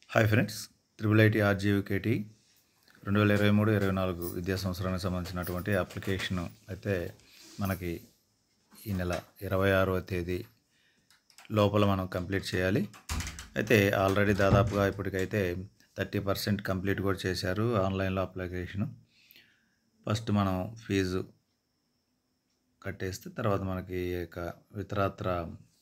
hi friends triple IT RGUKT రెండు వేల ఇరవై మూడు ఇరవై నాలుగు విద్యా సంవత్సరానికి సంబంధించినటువంటి అప్లికేషన్ అయితే మనకి ఈ నెల ఇరవై ఆరవ తేదీ లోపల మనం కంప్లీట్ చేయాలి అయితే ఆల్రెడీ దాదాపుగా ఇప్పటికైతే థర్టీ పర్సెంట్ కంప్లీట్ కూడా చేశారు ఆన్లైన్లో అప్లికేషను ఫస్ట్ మనం ఫీజు కట్టేస్తే తర్వాత మనకి ఇక ఇతరత్ర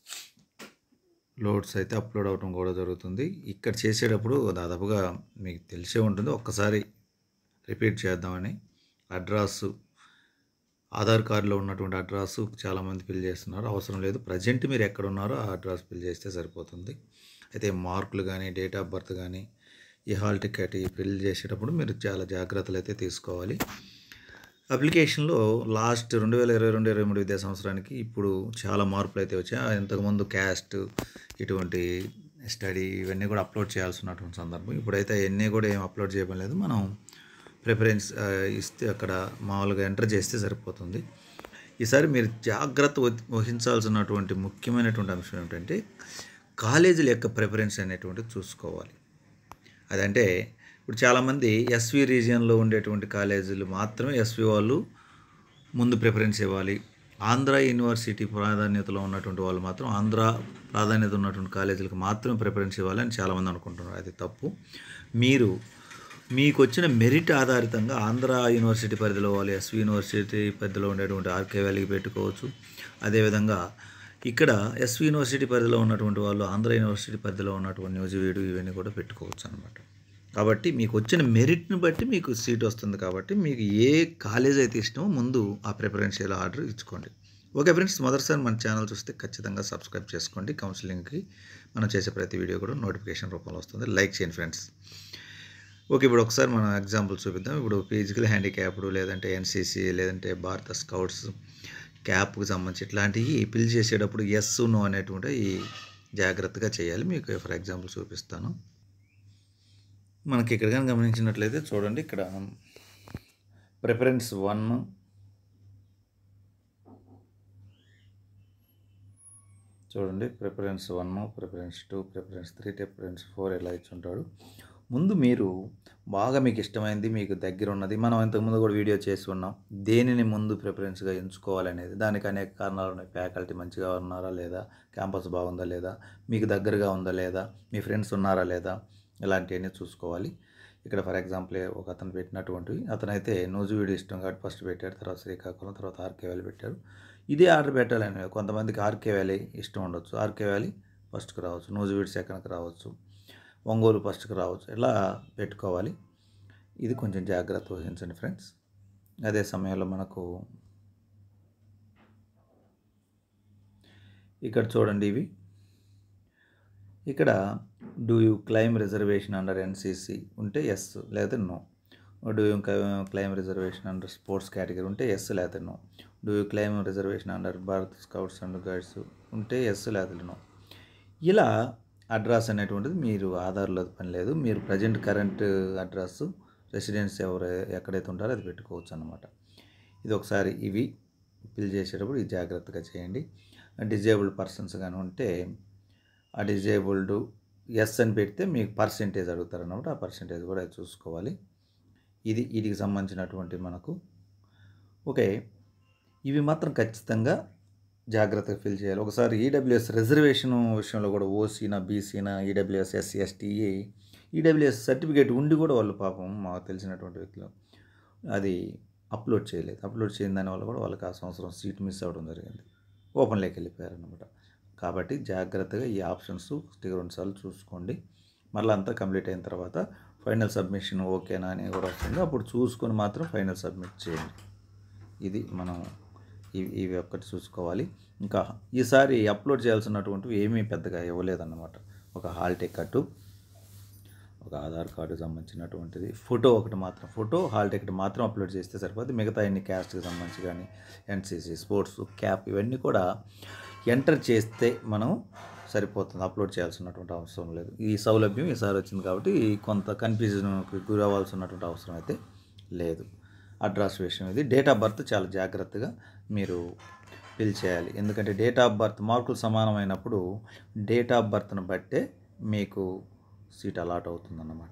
లోడ్స్ అయితే అప్లోడ్ అవడం కూడా జరుగుతుంది ఇక్కడ చేసేటప్పుడు దాదాపుగా మీకు తెలిసే ఉంటుంది ఒక్కసారి రిపీట్ చేద్దామని అడ్రస్ ఆధార్ కార్డులో ఉన్నటువంటి అడ్రస్ చాలామంది ఫిల్ చేస్తున్నారు అవసరం లేదు ప్రజెంట్ మీరు ఎక్కడ ఉన్నారో ఆ అడ్రస్ ఫిల్ చేస్తే సరిపోతుంది అయితే మార్కులు కానీ డేట్ ఆఫ్ బర్త్ కానీ ఈ హాల్ టికెట్ ఫిల్ చేసేటప్పుడు మీరు చాలా జాగ్రత్తలు అయితే తీసుకోవాలి అప్లికేషన్లో లాస్ట్ రెండు వేల ఇరవై రెండు ఇరవై మూడు విద్యా సంవత్సరానికి ఇప్పుడు చాలా మార్పులు అయితే వచ్చాయి ఇంతకుముందు క్యాస్ట్ ఇటువంటి స్టడీ ఇవన్నీ కూడా అప్లోడ్ చేయాల్సి ఉన్నటువంటి సందర్భం ఇప్పుడైతే అవన్నీ కూడా ఏం అప్లోడ్ చేయడం లేదు మనం ప్రిఫరెన్స్ ఆ, ఇస్తే అక్కడ మామూలుగా ఎంటర్ చేస్తే సరిపోతుంది ఈసారి మీరు జాగ్రత్త వహి- వహించాల్సినటువంటి ముఖ్యమైనటువంటి అంశం ఏమిటంటే కాలేజీల యొక్క ప్రిఫరెన్స్ అనేటువంటిది చూసుకోవాలి అదంటే ఇప్పుడు చాలామంది ఎస్వి రీజియన్లో ఉండేటువంటి కాలేజీలు మాత్రమే ఎస్వి వాళ్ళు ముందు ప్రిఫరెన్స్ ఇవ్వాలి ఆంధ్ర యూనివర్సిటీ ప్రాధాన్యతలో ఉన్నటువంటి వాళ్ళు మాత్రం ఆంధ్ర ప్రాధాన్యత ఉన్నటువంటి కాలేజీలకు మాత్రమే ప్రిఫరెన్స్ ఇవ్వాలని చాలామంది అనుకుంటున్నారు అది తప్పు మీరు మీకు వచ్చిన మెరిట్ ఆధారితంగా ఆంధ్ర యూనివర్సిటీ పరిధిలో వాళ్ళు ఎస్వి యూనివర్సిటీ పరిధిలో ఉండేటువంటి ఆర్కే వ్యాలీకి పెట్టుకోవచ్చు అదేవిధంగా ఇక్కడ ఎస్వి యూనివర్సిటీ పరిధిలో ఉన్నటువంటి వాళ్ళు ఆంధ్ర యూనివర్సిటీ పరిధిలో ఉన్నటువంటి న్యూజివీడు ఇవన్నీ కూడా పెట్టుకోవచ్చు అనమాట కాబట్టి మీకు వచ్చిన మెరిట్ని బట్టి మీకు సీట్ వస్తుంది కాబట్టి మీకు ఏ కాలేజ్ అయితే ఇష్టమో ముందు ఆ ప్రిఫరెన్షియల్ ఆర్డర్ ఇచ్చుకోండి ఓకే ఫ్రెండ్స్ మొదటిసారి మన ఛానల్ చూస్తే ఖచ్చితంగా సబ్స్క్రైబ్ చేసుకోండి కౌన్సిలింగ్కి మనం చేసే ప్రతి వీడియో కూడా నోటిఫికేషన్ రూపంలో వస్తుంది లైక్ చేయండి ఫ్రెండ్స్ ఓకే ఇప్పుడు ఒకసారి మనం ఎగ్జాంపుల్ చూపిద్దాం ఇప్పుడు ఫిజికల్ హ్యాండిక్యాప్డ్ లేదంటే ఎన్సీసీ లేదంటే భారత స్కౌట్స్ క్యాప్కి సంబంధించి ఇట్లాంటివి ఫిల్ చేసేటప్పుడు ఎస్ నో అనేటువంటి ఈ జాగ్రత్తగా చేయాలి మీకు ఫర్ ఎగ్జాంపుల్ చూపిస్తాను మనకి ఇక్కడ కానీ గమనించినట్లయితే చూడండి ఇక్కడ ప్రిఫరెన్స్ వన్ చూడండి preference one preference two preference three preference four ఇలా ఇచ్చి ఉంటాడు ముందు మీరు బాగా మీకు ఇష్టమైంది మీకు దగ్గర ఉన్నది మనం ఇంతకుముందు కూడా వీడియో చేసి ఉన్నాం దేనిని ముందు ప్రిఫరెన్స్గా ఎంచుకోవాలనేది దానికి అనేక కారణాలు ఉన్నాయి ఫ్యాకల్టీ మంచిగా ఉన్నారా లేదా క్యాంపస్ బాగుందా లేదా మీకు దగ్గరగా ఉందా లేదా మీ ఫ్రెండ్స్ ఉన్నారా లేదా ఇలాంటివన్నీ చూసుకోవాలి ఇక్కడ ఫర్ ఎగ్జాంపుల్ ఒక అతను పెట్టినటువంటివి అతనైతే నూజు వీడియో ఇష్టం కాబట్టి ఫస్ట్ పెట్టాడు తర్వాత శ్రీకాకుళం తర్వాత ఆర్కే వ్యాలీ పెట్టాడు ఇదే ఆర్డర్ పెట్టాలని కొంతమందికి ఆర్కే వ్యాలీ ఇష్టం ఉండొచ్చు ఆర్కే వ్యాలీ ఫస్ట్కి రావచ్చు నూజు వీడి సెకండ్కి రావచ్చు ఒంగోలు ఫస్ట్కి రావచ్చు ఇలా పెట్టుకోవాలి ఇది కొంచెం జాగ్రత్త వహించండి ఫ్రెండ్స్ అదే సమయంలో మనకు ఇక్కడ చూడండి ఇవి ఇక్కడ do you claim reservation under NCC ఉంటే ఎస్ లేదా no do you claim reservation under sports category ఉంటే ఎస్ లేదా no do you claim reservation under Bharat scouts and guides ఉంటే ఎస్ లేదా నో ఇలా అడ్రస్ అనేటువంటిది మీరు ఆధార్లో పని లేదు మీరు ప్రజెంట్ కరెంట్ అడ్రస్ రెసిడెన్స్ ఎవరు ఎక్కడైతే ఉంటారో అది పెట్టుకోవచ్చు అన్నమాట ఇది ఒకసారి ఇవి ఫిల్ చేసేటప్పుడు ఇది జాగ్రత్తగా చేయండి డిజేబుల్డ్ పర్సన్స్ కానీ ఉంటే ఆ డిజేబుల్డ్ ఎస్ అని పెడితే మీకు పర్సెంటేజ్ అడుగుతారు అన్నమాట ఆ పర్సెంటేజ్ కూడా చూసుకోవాలి ఇది వీటికి సంబంధించినటువంటి మనకు ఓకే ఇవి మాత్రం ఖచ్చితంగా జాగ్రత్తగా ఫిల్ చేయాలి ఒకసారి ఈడబ్ల్యూఎస్ రిజర్వేషన్ విషయంలో కూడా ఓసీనా బీసీనా EWS SC ST EWS certificate ఉండి కూడా వాళ్ళు పాపం మాకు తెలిసినటువంటి వ్యక్తులు అది అప్లోడ్ చేయలేదు అప్లోడ్ చేయని దానివల్ల కూడా వాళ్ళకి ఆ సంవత్సరం సీట్ మిస్ అవ్వడం జరిగింది ఓపెన్లోకి వెళ్ళిపోయారు అనమాట కాబట్టి జాగ్రత్తగా ఈ ఆప్షన్స్ ఒకటి రెండు సార్లు చూసుకోండి మళ్ళీ అంతా కంప్లీట్ అయిన తర్వాత ఫైనల్ సబ్మిషన్ ఓకేనా అని కూడా వస్తుంది అప్పుడు చూసుకొని మాత్రం ఫైనల్ సబ్మిట్ చేయండి ఇది మనం ఇవి ఇవి ఒక్కటి చూసుకోవాలి ఇంకా ఈసారి అప్లోడ్ చేయాల్సినటువంటివి ఏమీ పెద్దగా ఇవ్వలేదన్నమాట ఒక హాల్ టికెట్ ఒక ఆధార్ కార్డు సంబంధించినటువంటిది ఫోటో ఒకటి మాత్రం ఫోటో హాల్ టికెట్ మాత్రం అప్లోడ్ చేస్తే సరిపోతుంది మిగతా ఎన్ని క్యాస్ట్కి సంబంధించి కానీ ఎన్సీసీ స్పోర్ట్స్ క్యాప్ ఇవన్నీ కూడా ఎంటర్ చేస్తే మనం సరిపోతుంది అప్లోడ్ చేయాల్సినటువంటి అవసరం లేదు ఈ సౌలభ్యం ఈసారి వచ్చింది కాబట్టి కొంత కన్ఫ్యూజన్కి గురి అవ్వాల్సినటువంటి అవసరం అయితే లేదు అడ్రస్ విషయం ఇది డేట్ ఆఫ్ బర్త్ చాలా జాగ్రత్తగా మీరు ఫిల్ చేయాలి ఎందుకంటే డేట్ ఆఫ్ బర్త్ మార్కులు సమానమైనప్పుడు డేట్ ఆఫ్ బర్త్ను బట్టే మీకు సీట్ అలాట్ అవుతుందన్నమాట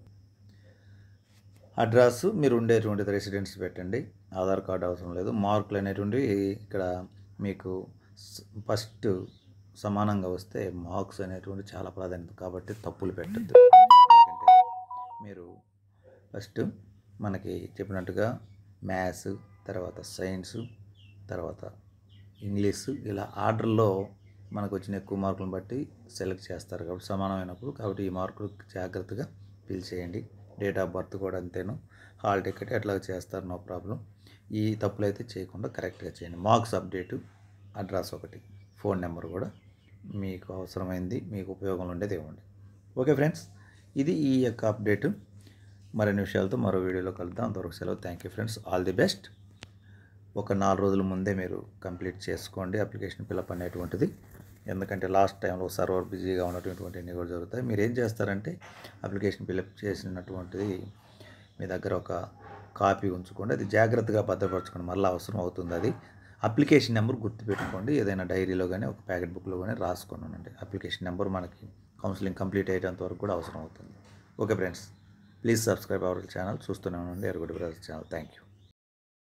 అడ్రస్ మీరు ఉండేటువంటి రెసిడెన్స్ పెట్టండి ఆధార్ కార్డు అవసరం లేదు మార్కులు అనేటువంటివి ఇక్కడ మీకు ఫస్ట్ సమానంగా వస్తే మార్క్స్ అనేటువంటి చాలా ప్రాధాన్యత కాబట్టి తప్పులు పెట్టద్దు ఎందుకంటే మీరు ఫస్ట్ మనకి చెప్పినట్టుగా మ్యాథ్స్ తర్వాత సైన్స్ తర్వాత ఇంగ్లీష్ ఇలా ఆర్డర్లో మనకు వచ్చిన ఎక్కువ మార్కులను బట్టి సెలెక్ట్ చేస్తారు కాబట్టి సమానమైనప్పుడు కాబట్టి ఈ మార్కులు జాగ్రత్తగా ఫిల్ చేయండి డేట్ ఆఫ్ బర్త్ కూడా అంతేను హాల్ టికెట్ ఎట్లా చేస్తారు నో ప్రాబ్లం ఈ తప్పులు అయితే చేయకుండా కరెక్ట్గా చేయండి మార్క్స్ అప్డేటు అడ్రస్ ఒకటి ఫోన్ నెంబర్ కూడా మీకు అవసరమైంది మీకు ఉపయోగంలో ఉండేది ఇవ్వండి ఓకే ఫ్రెండ్స్ ఇది ఈ యొక్క అప్డేటు మరిన్ని విషయాలతో మరో వీడియోలో కలుద్దాం అంతవరకు సెలవు thank you friends all the best ఒక నాలుగు రోజుల ముందే మీరు కంప్లీట్ చేసుకోండి అప్లికేషన్ ఫిలప్ అనేటువంటిది ఎందుకంటే లాస్ట్ టైంలో సర్వర్ బిజీగా ఉన్నటువంటి అన్నీ కూడా జరుగుతాయి మీరు ఏం చేస్తారంటే అప్లికేషన్ ఫిలప్ చేసినటువంటిది మీ దగ్గర ఒక కాపీ ఉంచుకోండి అది జాగ్రత్తగా భద్రపరచుకోండి మళ్ళీ అవసరం అవుతుంది అది అప్లికేషన్ నెంబర్ గుర్తుపెట్టుకోండి ఏదైనా డైరీలో కానీ ఒక ప్యాకెట్ బుక్లో కానీ రాసుకొని ఉండండి అప్లికేషన్ నెంబర్ మనకి కౌన్సిలింగ్ కంప్లీట్ అయ్యేంత వరకు కూడా అవసరం అవుతుంది okay friends please subscribe our channel చూస్తూనే ఉండండి Erugudi brothers channel thank you